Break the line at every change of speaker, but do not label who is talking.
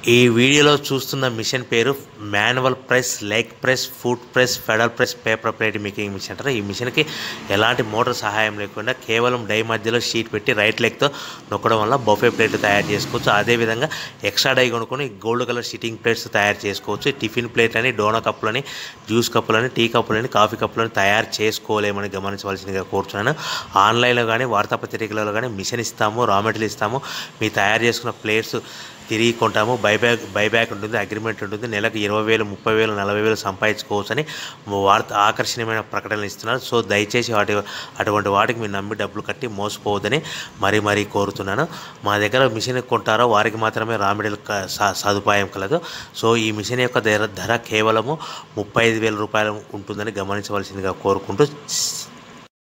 ఈ వీడియోలో చూస్తున్న మిషన్ పేరు manual press leg press foot press pedal press paper plate making machine అంటారు ఈ మిషన్కి ఎలాంటి మోటార్ సహాయం లేకుండా కేవలం డై మధ్యలో షీట్ పెట్టి రైట్ లెగ్తో నొక్కడం వల్ల బొఫే ప్లేట్ తయారు చేసుకోవచ్చు అదేవిధంగా ఎక్స్ట్రా డై కొనుక్కొని గోల్డ్ కలర్ సిట్టింగ్ ప్లేట్స్ తయారు చేసుకోవచ్చు టిఫిన్ ప్లేట్ అని డోనా కప్పులని జ్యూస్ కప్పులని టీ కప్పులని కాఫీ కప్పులని తయారు చేసుకోలేమని గమనించవలసిందిగా కోరుతున్నాను ఆన్లైన్లో కానీ వార్తాపత్రికలలో కానీ మిషన్ ఇస్తాము రా మెటీరియల్ ఇస్తాము మీ తయారు చేసుకున్న ప్లేట్స్ తిరిగి కొంటాము బైబ్యాక్ బైబ్యాక్ ఉంటుంది అగ్రిమెంట్ ఉంటుంది నెలకు ఇరవై వేలు ముప్పై వేలు నలభై వేలు సంపాదించుకోవచ్చు అని వార్త ఆకర్షణీయమైన ప్రకటనలు ఇస్తున్నారు సో దయచేసి వాటి అటువంటి వాటికి మీరు నమ్మి డబ్బులు కట్టి మోసపోవద్దని మరీ మరీ కోరుతున్నాను మా దగ్గర మిషన్ కొంటారో వారికి మాత్రమే రా మెటీరియల్ క- స- సదుపాయం కలదు సో ఈ మిషన్ యొక్క ధర ధర కేవలము ముప్పై ఐదు వేల రూపాయలు ఉంటుందని గమనించవలసిందిగా కోరుకుంటూ